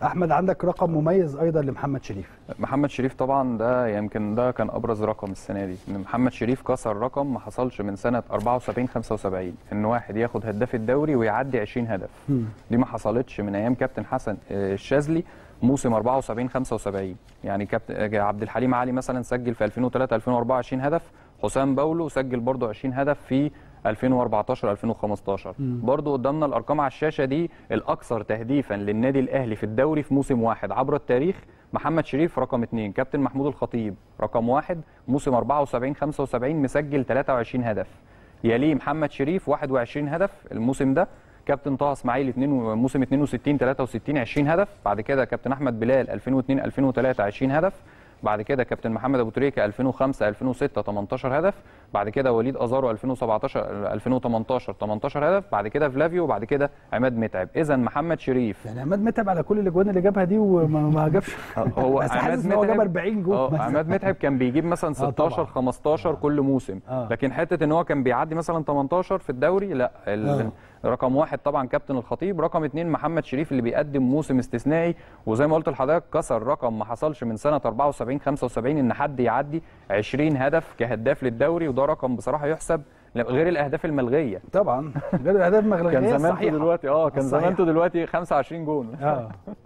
احمد عندك رقم مميز ايضا لمحمد شريف محمد شريف طبعا ده يمكن ده كان ابرز رقم السنه دي ان محمد شريف كسر رقم ما حصلش من سنه 74 75 ان واحد ياخد هداف الدوري ويعدي 20 هدف دي ما حصلتش من ايام كابتن حسن آه، الشاذلي موسم 74 75 يعني كابتن آه، عبد الحليم علي مثلا سجل في 2003 2004 20 هدف حسام باولو سجل برضه 20 هدف في 2014 2015 برضه قدامنا الارقام على الشاشه دي الاكثر تهديفا للنادي الاهلي في الدوري في موسم واحد عبر التاريخ محمد شريف رقم اثنين كابتن محمود الخطيب رقم واحد موسم 74 75 مسجل 23 هدف يليه محمد شريف 21 هدف الموسم ده كابتن طه اسماعيل اتنين موسم 62 63 20 هدف بعد كده كابتن احمد بلال 2002 2003 20 هدف بعد كده كابتن محمد ابو تريكه 2005 2006 18 هدف بعد كده وليد ازارو 2017 2018 18 هدف بعد كده فلافيو وبعد كده عماد متعب اذا محمد شريف يعني عماد متعب على كل الاجوان اللي جابها دي وما ما جابش هو بس حاسس ان هو جاب 40 جول اه مثلاً. عماد متعب كان بيجيب مثلا آه 16 طبعاً. 15 كل موسم آه. لكن حته ان هو كان بيعدي مثلا 18 في الدوري لا ال- آه. رقم واحد طبعا كابتن الخطيب رقم اثنين محمد شريف اللي بيقدم موسم استثنائي وزي ما قلت لحضرتك كسر رقم ما حصلش من سنه 74 75 ان حد يعدي 20 هدف كهداف للدوري وده رقم بصراحه يحسب غير الاهداف الملغيه طبعا غير الاهداف المغربيه كان زمانته الصحيحة. دلوقتي اه كان الصحيحة. زمانته دلوقتي 25 جون اه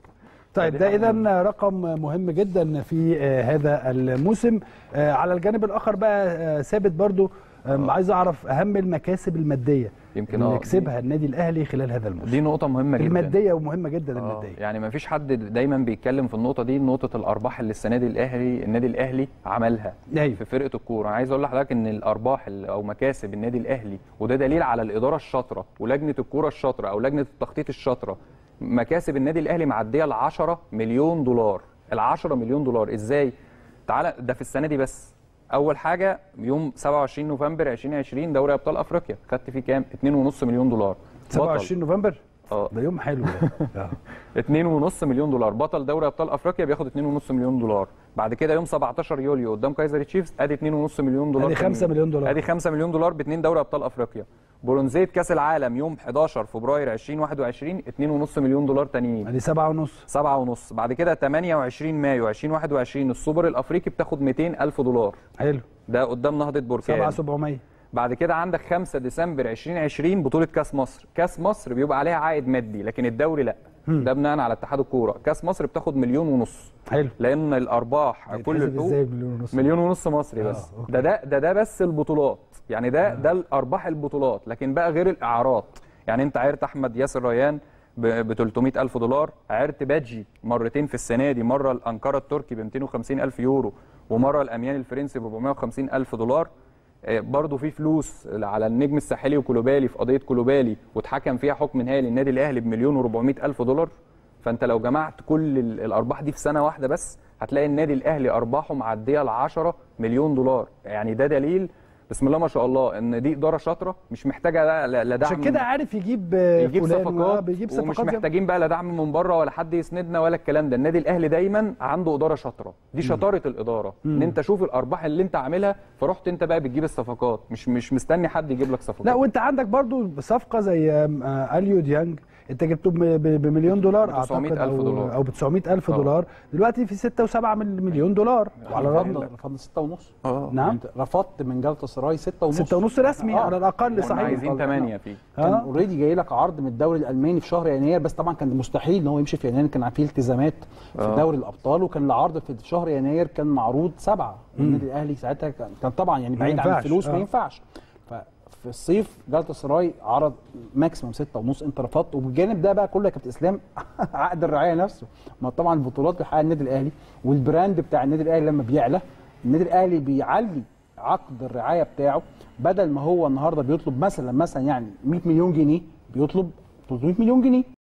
طيب دي ده حاجة اذا رقم مهم جدا في آه، هذا الموسم آه، على الجانب الاخر بقى آه، ثابت برضو آم، عايز اعرف اهم المكاسب الماديه يمكن اللي اه يكسبها النادي الاهلي خلال هذا الموسم دي نقطه مهمه جدا الماديه ومهمه جدا آه، الماديه يعني ما فيش حد دايما بيتكلم في النقطه دي نقطه الارباح اللي السنه دي الاهلي النادي الاهلي عملها أيوة. في فرقه الكوره انا عايز اقول لحضرتك ان الارباح ال- او مكاسب النادي الاهلي وده دليل على الاداره الشاطره ولجنه الكوره الشاطره او لجنه التخطيط الشاطره مكاسب النادي الاهلي معديه ال 10 مليون دولار ال 10 مليون دولار ازاي تعالى ده في السنه دي بس اول حاجه يوم 27 نوفمبر 2020 دوري ابطال افريقيا خدت فيه كام 2.5 مليون دولار بطل. 27 نوفمبر اه ده يوم حلو ده آه. 2.5 مليون دولار بطل دوري ابطال افريقيا بياخد 2.5 مليون دولار بعد كده يوم 17 يوليو قدام كايزر تشيفز ادي 2.5 مليون دولار أدي 5 مليون دولار. ادي 5 مليون دولار باثنين دوري ابطال افريقيا برونزيه كاس العالم يوم 11 فبراير 2021 2.5 مليون دولار تانيين ادي 7 ونص سبعة ونص بعد كده 28 مايو 2021 السوبر الافريقي بتاخد 200 الف دولار حلو ده قدام نهضه 7 بركان 700 بعد كده عندك 5 ديسمبر 2020 بطولة كاس مصر، كاس مصر بيبقى عليها عائد مادي لكن الدوري لا. ده بناء على اتحاد الكورة، كاس مصر بتاخد مليون ونص حلو لان الارباح كل هيتحسب الحقوق ازاي مليون ونص مليون ونص مصري آه، بس أوكي. ده ده ده ده بس البطولات يعني ده ده الارباح البطولات لكن بقى غير الاعارات يعني انت عرت احمد ياسر ريان ب 300 الف دولار عرت باجي مرتين في السنه دي مره الانقره التركي ب 250 الف يورو ومره الاميان الفرنسي ب 450 الف دولار آه، برضه في فلوس على النجم الساحلي وكولوبالي في قضيه كولوبالي واتحكم فيها حكم نهائي للنادي الاهلي بمليون و400 الف دولار فانت لو جمعت كل ال- الارباح دي في سنه واحده بس هتلاقي النادي الاهلي ارباحه معديه ل 10 مليون دولار يعني ده دليل بسم الله ما شاء الله ان دي اداره شاطره مش محتاجه لا- لا لا دعم عشان كده عارف يجيب آه، يجيب فلان آه، صفقات بيجيب ومش صفقات زي- محتاجين بقى لا دعم من بره ولا حد يسندنا ولا الكلام ده النادي الاهلي دايما عنده اداره شاطره دي شطاره الاداره ان انت شوف الارباح اللي انت عاملها فرحت انت بقى بتجيب الصفقات مش مش مستني حد يجيب لك صفقات لا وانت عندك برضو صفقه زي آم، آه، اليو ديانج انت جبته ب- ب- بمليون دولار ب 900 اعتقد ألف او دولار. او ب 900 الف آه. دولار دلوقتي في 6 و7 مليون دولار وعلى الرغم رفضنا رفضنا 6 ونص اه نعم انت رفضت من جلطة سراي 6 ونص 6 ونص رسمي آه. على الاقل كنا صحيح عايزين 8 فيه كان آه. اوريدي جاي لك عرض من الدوري الالماني في شهر يناير بس طبعا كان مستحيل ان هو يمشي في يناير كان فيه التزامات في آه. دوري الابطال وكان العرض في شهر يناير كان معروض سبعه النادي الاهلي ساعتها كان كان طبعا يعني ما بعيد عن ينفعش. الفلوس آه. ما ينفعش ففي الصيف جلطة سراي عرض ماكسيموم ستة ونص انت رفضت وبالجانب ده بقى كله يا كابتن اسلام عقد الرعايه نفسه ما طبعا البطولات بيحققها النادي الاهلي والبراند بتاع النادي الاهلي لما بيعلى النادي الاهلي بيعلي عقد الرعايه بتاعه بدل ما هو النهارده بيطلب مثلا مثلا يعني 100 مليون جنيه بيطلب 300 مليون جنيه